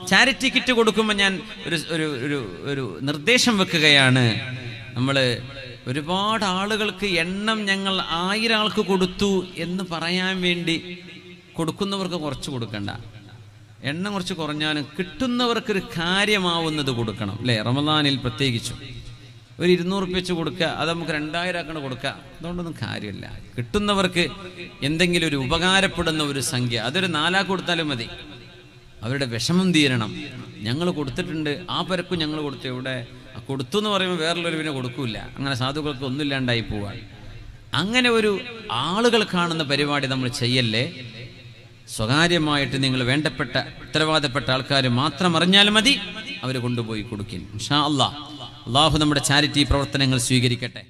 charity kit കൊടുക്കുമ്പോൾ ഞാൻ ഒരു ഒരു ഒരു ഒരു നിർദ്ദേശം വെക്കുകയാണ് നമ്മൾ ഒരുപാട് ആളുകൾക്ക് എണ്ണം ഞങ്ങൾ ആയിരം ആൾക്ക് കൊടുത്തു എന്ന് പറയാൻ വേണ്ടി കൊടുക്കുന്നവർക്ക് കുറച്ച് കൊടുക്കണ്ട എണ്ണം കുറച്ച് കുറഞ്ഞാലും കിട്ടുന്നവർക്കൊരു കാര്യമാവുന്നത് കൊടുക്കണം അല്ലേ റമദാനിൽ പ്രത്യേകിച്ചും ഒരു ഇരുന്നൂറ് ഉറുപ്പ്യ വെച്ച് കൊടുക്കുക അത് നമുക്ക് രണ്ടായിരം ആക്കണ കൊടുക്കുക അതുകൊണ്ടൊന്നും കാര്യമില്ല കിട്ടുന്നവർക്ക് എന്തെങ്കിലും ഒരു ഉപകാരപ്പെടുന്ന ഒരു സംഖ്യ അതൊരു നാലാക്ക് കൊടുത്താലും മതി അവരുടെ വിഷമം തീരണം ഞങ്ങൾ കൊടുത്തിട്ടുണ്ട് ആ പരക്കും ഞങ്ങൾ കൊടുത്തു ഇവിടെ ആ കൊടുത്തു എന്ന് പറയുമ്പോൾ വേറുള്ളൊരു പിന്നെ കൊടുക്കൂല അങ്ങനെ സാധുക്കൾക്ക് ഒന്നുമില്ലാണ്ടായി പോവാൻ അങ്ങനെ ഒരു ആളുകൾ കാണുന്ന പരിപാടി നമ്മൾ ചെയ്യല്ലേ സ്വകാര്യമായിട്ട് നിങ്ങൾ വേണ്ടപ്പെട്ട ഉത്തരവാദപ്പെട്ട ആൾക്കാർ മാത്രം അറിഞ്ഞാൽ മതി അവർ കൊണ്ടുപോയി കൊടുക്കും ഷാ അള്ളാഹ് അള്ളാഹു നമ്മുടെ ചാരിറ്റി പ്രവർത്തനങ്ങൾ സ്വീകരിക്കട്ടെ